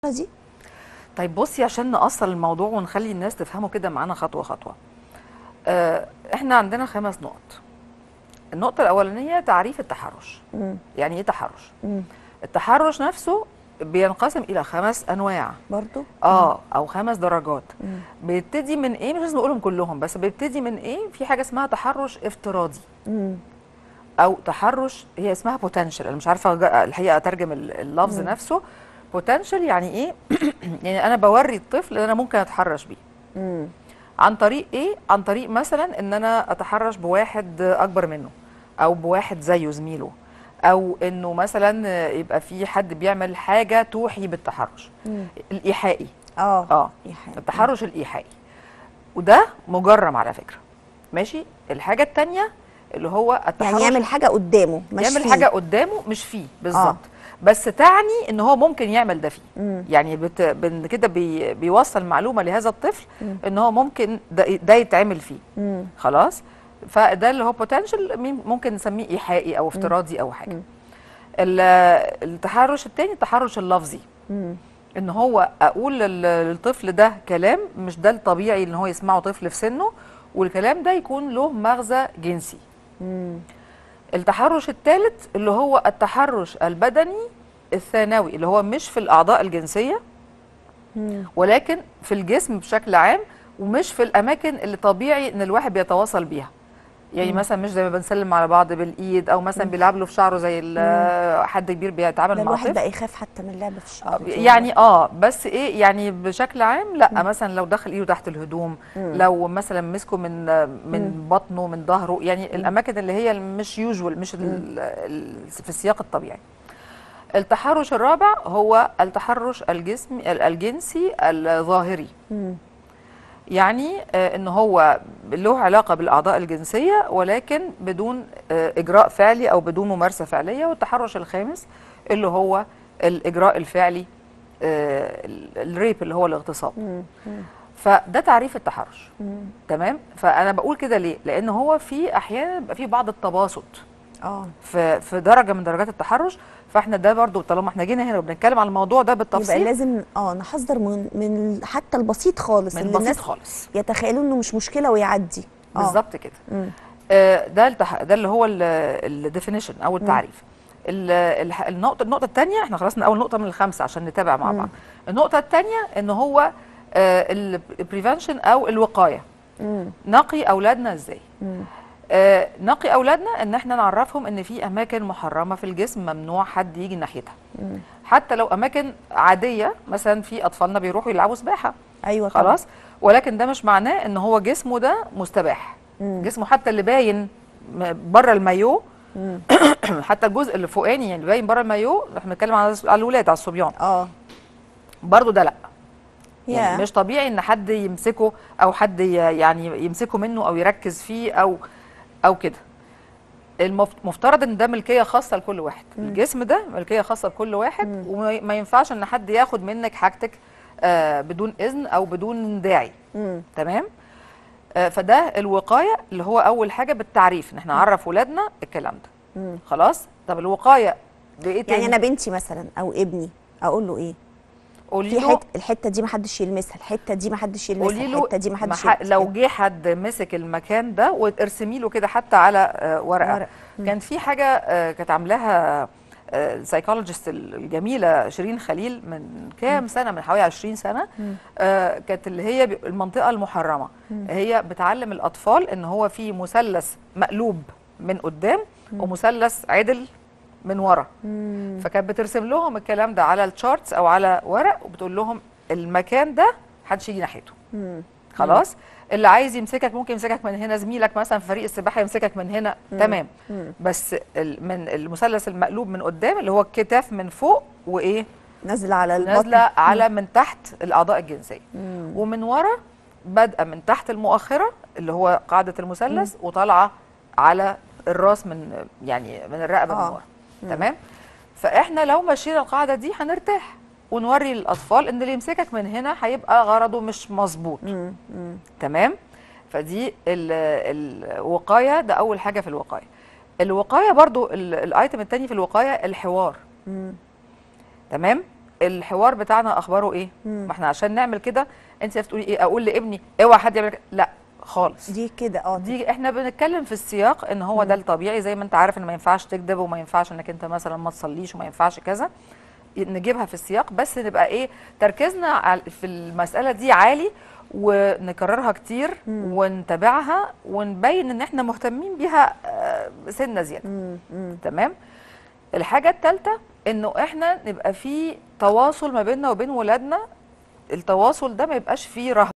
دي طيب بصي عشان نأصل الموضوع ونخلي الناس تفهمه كده معانا خطوة خطوة آه احنا عندنا خمس نقط النقطة الأولانية تعريف التحرش مم. يعني ايه تحرش مم. التحرش نفسه بينقسم إلى خمس أنواع برضو اه او خمس درجات مم. بيبتدي من ايه مش لازم اقولهم كلهم بس بيبتدي من ايه في حاجه اسمها تحرش افتراضي مم. او تحرش هي اسمها بوتنشال انا مش عارفه جا- الحقيقه اترجم ال- اللفظ مم. نفسه بوتنشال يعني ايه يعني انا بوري الطفل ان انا ممكن اتحرش بيه مم. عن طريق ايه عن طريق مثلا ان انا اتحرش بواحد اكبر منه او بواحد زيه زميله او انه مثلا يبقى في حد بيعمل حاجه توحي بالتحرش مم. الايحائي اه اه يا حبيبي. التحرش الايحائي وده مجرم على فكره ماشي الحاجه الثانيه اللي هو التحرش يعني يعمل حاجه قدامه مش يعمل فيه. حاجه قدامه مش فيه بالظبط بس تعني ان هو ممكن يعمل ده فيه مم. يعني بت... بن- كده بي... بيوصل معلومه لهذا الطفل مم. ان هو ممكن ده, ده يتعمل فيه مم. خلاص فده اللي هو بوتنشال ممكن نسميه ايحائي او افتراضي او حاجه مم. ال- التحرش الثاني التحرش اللفظي مم. ان هو اقول لل- للطفل ده كلام مش ده الطبيعي ان هو يسمعه طفل في سنه والكلام ده يكون له مغزى جنسي مم. التحرش الثالث اللي هو التحرش البدني الثانوي اللي هو مش في الاعضاء الجنسيه مم. ولكن في الجسم بشكل عام ومش في الاماكن اللي طبيعي ان الواحد بيتواصل بيها يعني مم. مثلا مش زي ما بنسلم على بعض بالايد او مثلا بيلعب له في شعره زي ال- حد كبير بيتعامل ده مع الواحد طفل بقى يخاف حتى من اللعب في الشارع يعني اه بس ايه يعني بشكل عام لا مثلا لو دخل ايده تحت الهدوم مم. لو مثلا مسكه من من بطنه من ظهره يعني الاماكن اللي هي مش يوجوال مش ال ال في السياق الطبيعي التحرش الرابع هو التحرش الجسمي ال- الجنسي الظاهري مم. يعني آه، ان هو له علاقه بالاعضاء الجنسيه ولكن بدون آه، اجراء فعلي او بدون ممارسه فعليه والتحرش الخامس اللي هو الاجراء الفعلي آه، ال- الريب اللي هو الاغتصاب مم. مم. فده تعريف التحرش مم. تمام فانا بقول كده ليه لان هو في احيانا بيبقى في بعض التباسط اه في في درجه من درجات التحرش فاحنا ده برضو طالما احنا جينا هنا وبنتكلم على الموضوع ده يبقى بالتفصيل لازم اه نحذر من من حتى البسيط خالص من اللي بسيط الناس خالص يتخيلوا انه مش مشكله ويعدي آه. بالظبط كده مم. آه، ده التح... ده اللي هو الديفينيشن او التعريف ال- الح- النقطه النقطه الثانيه احنا خلصنا اول نقطه من الخمسه عشان نتابع مع مم. بعض النقطه الثانيه ان هو البريفنشن او الوقايه مم. نقي اولادنا ازاي مم. آه، نقي اولادنا ان احنا نعرفهم ان في اماكن محرمه في الجسم ممنوع حد يجي ناحيتها مم. حتى لو اماكن عاديه مثلا في اطفالنا بيروحوا يلعبوا سباحه ايوه طبعا. خلاص ولكن ده مش معناه ان هو جسمه ده مستباح مم. جسمه حتى اللي باين بره المايو مم. حتى الجزء اللي فوقاني يعني اللي باين بره المايو احنا بنتكلم على على الولاد على الصبيان اه برضو ده لا يعني يا مش طبيعي ان حد يمسكه او حد ي- يعني يمسكه منه او يركز فيه او او كده المفترض ان ده ملكيه خاصه لكل واحد مم. الجسم ده ملكيه خاصه لكل واحد مم. وما ما ينفعش ان حد ياخد منك حاجتك آه بدون اذن او بدون داعي مم. تمام آه فده الوقايه اللي هو اول حاجه بالتعريف ان احنا نعرف ولادنا الكلام ده مم. خلاص طب الوقايه بايه تاني يعني انا بنتي مثلا او ابني اقول له ايه قولي في له حته الحته دي ما حدش يلمسها الحته دي ما حدش يلمسها قولي له الحته دي ما حدش مح... لو جه حد مسك المكان ده وارسمي له كده حتى على آه، ورقه ورق. مم. كان في حاجه آه، كانت عاملاها السايكولوجيست الجميله شيرين خليل من كام سنه من حوالي 20 سنه مم. آه، كانت اللي هي ب- المنطقه المحرمه مم. هي بتعلم الاطفال ان هو في مثلث مقلوب من قدام ومثلث عدل من ورا مم. فكانت بترسم لهم الكلام ده على الشارتس او على ورق وبتقول لهم المكان ده محدش يجي ناحيته مم. خلاص اللي عايز يمسكك ممكن يمسكك من هنا زميلك مثلا في فريق السباحه يمسكك من هنا مم. تمام مم. بس ال- من المثلث المقلوب من قدام اللي هو الكتاف من فوق وايه نازله على البطن نازله على من تحت الاعضاء الجنسيه مم. ومن ورا بادئه من تحت المؤخره اللي هو قاعده المثلث وطالعه على الراس من يعني من الرقبه آه. من ورا تمام فاحنا لو مشينا القاعده دي هنرتاح ونوري للاطفال ان اللي يمسكك من هنا هيبقى غرضه مش مظبوط مم. مم. تمام فدي ال- الوقايه ده اول حاجه في الوقايه الوقايه برضو ال- الايتم الثاني في الوقايه الحوار مم. تمام الحوار بتاعنا اخباره ايه مم. ما احنا عشان نعمل كده انت بتقولي ايه اقول لابني اوعى حد يعمل كده. لا خالص دي كده اه دي احنا بنتكلم في السياق ان هو ده الطبيعي زي ما انت عارف ان ما ينفعش تكذب وما ينفعش انك انت مثلا ما تصليش وما ينفعش كذا نجيبها في السياق بس نبقى ايه تركيزنا على- في المسألة دي عالي ونكررها كتير ونتابعها ونبين ان احنا مهتمين بيها آه، سنة زيادة مم. مم. تمام الحاجة الثالثة انه احنا نبقى في تواصل ما بيننا وبين ولادنا التواصل ده ما يبقاش فيه رهبة